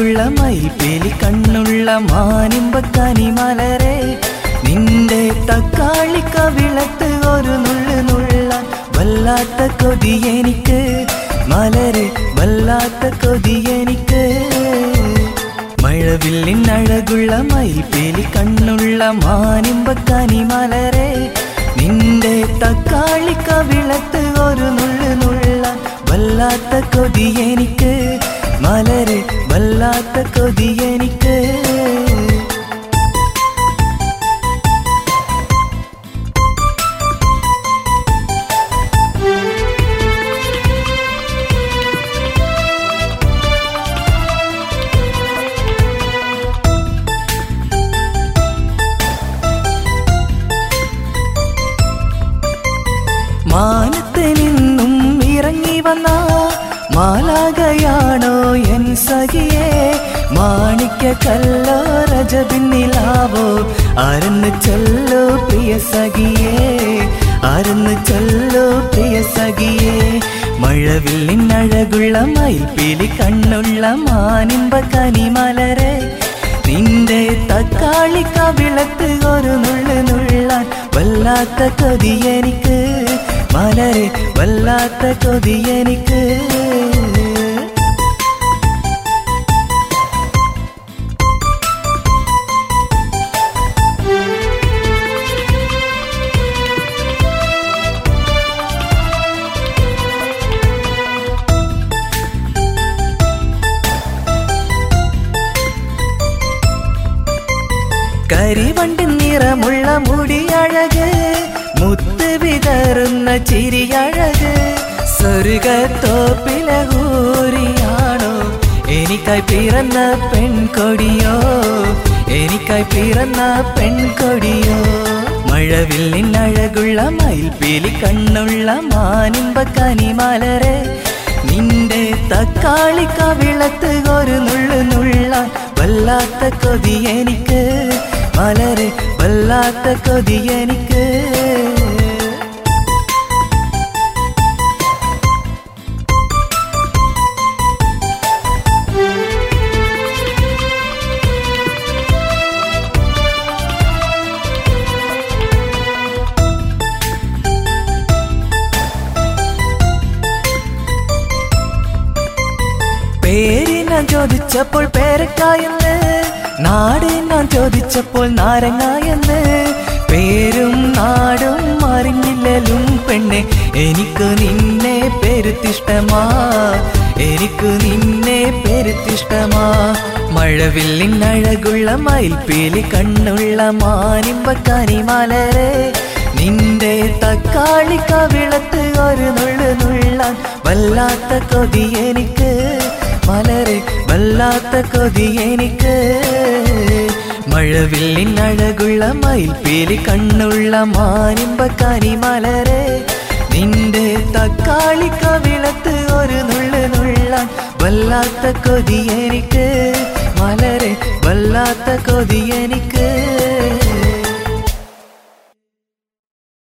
അഴകുള്ള മയിൽപ്പേലി കണ്ണുള്ള മാനിമ്പക്കാനി മലരെ നിന്റെ തക്കാളി കവിളത്ത് ഒരു നുള്ളു നുള്ള വല്ലാത്ത കൊതി എനിക്ക് മലരെ വല്ലാത്ത കൊതി എനിക്ക് മഴവില്ലിൻ അഴകുള്ള മയിൽപ്പേലി കണ്ണുള്ള മാനിമ്പക്കാനി മലരെ നിന്റെ തക്കാളി കവിളത്ത് ഒരു നുള്ളു നുള്ള വല്ലാത്ത കൊതി എനിക്ക് മലരെ വല്ലാത്ത കൊതി എനിക്ക് മാനത്ത് നിന്നും ഇറങ്ങി വന്ന മാലാകയാണോ എൻ സഖിയെ മാണിക്ക കല്ലോ രജപിന്നിലാവോ ആരെന്ന് ചൊല്ലോ പ്രിയ സഖിയേ ആരെന്ന് ചൊല്ലോ പ്രിയ സഖിയേ മഴവില്ലിൻ അഴകുള്ള മയിൽപ്പീലി കണ്ണുള്ള മാനിമ്പ കനിമലരെ നിന്റെ തക്കാളി കവിളത്ത് ഒരു നുള്ളു നുള്ളാൻ വല്ലാത്ത കൊതി എനിക്ക് മലരെ വല്ലാത്ത കൊതി എനിക്ക് കരിവണ്ട് നിറമുള്ള മുടിയഴക് മുത്ത് വിതറുന്ന ചിരിയഴക് സ്വർഗത്തോപ്പിലെ ഊരിയാണോ എനിക്കായി പിറന്ന പെൺകൊടിയോ എനിക്കായി പിറന്ന പെൺകൊടിയോ മഴവില്ലിൻ അഴകുള്ള മയിൽപ്പീലി കണ്ണുള്ള മാനിമ്പ കനിമലരെ നിന്റെ തക്കാളി കവിളത്ത് ഒരു നുള്ളു നുള്ള വല്ലാത്ത കൊതി എനിക്ക് മലരെ വല്ലാത്ത കൊതി എനിക്ക് പേര് ഞാൻ ചോദിച്ചപ്പോൾ പേരക്കായെന്ന് നാട് ഞാൻ ചോദിച്ചപ്പോൾ നാരങ്ങായെന്ന് പേരും നാടും അറിഞ്ഞില്ലലും പെണ്ണെ എനിക്ക് നിന്നെ പെരുത്തിഷ്ടമാ എനിക്ക് നിന്നെ പെരുത്തിഷ്ടമാ മഴവില്ലിൻ അഴകുള്ള മയിൽപ്പീലി കണ്ണുള്ള മാനിമ്പക്കാനി മലരെ നിന്റെ തക്കാളി കവിളത്ത് ഒരു നുള്ളു നുള്ളാൻ വല്ലാത്ത കൊതി എനിക്ക് മലരെ വല്ലാത്ത കൊതി എനിക്ക് മഴവില്ലിൻ അഴകുള്ള മയിൽപ്പീലി കണ്ണുള്ള മാനിമ്പക്കാനി മലരെ നിന്റെ തക്കാളി കവിളത്ത് ഒരു നുള്ളു നുള്ളാൻ വല്ലാത്ത കൊതി എനിക്ക് മലരെ വല്ലാത്ത കൊതി എനിക്ക്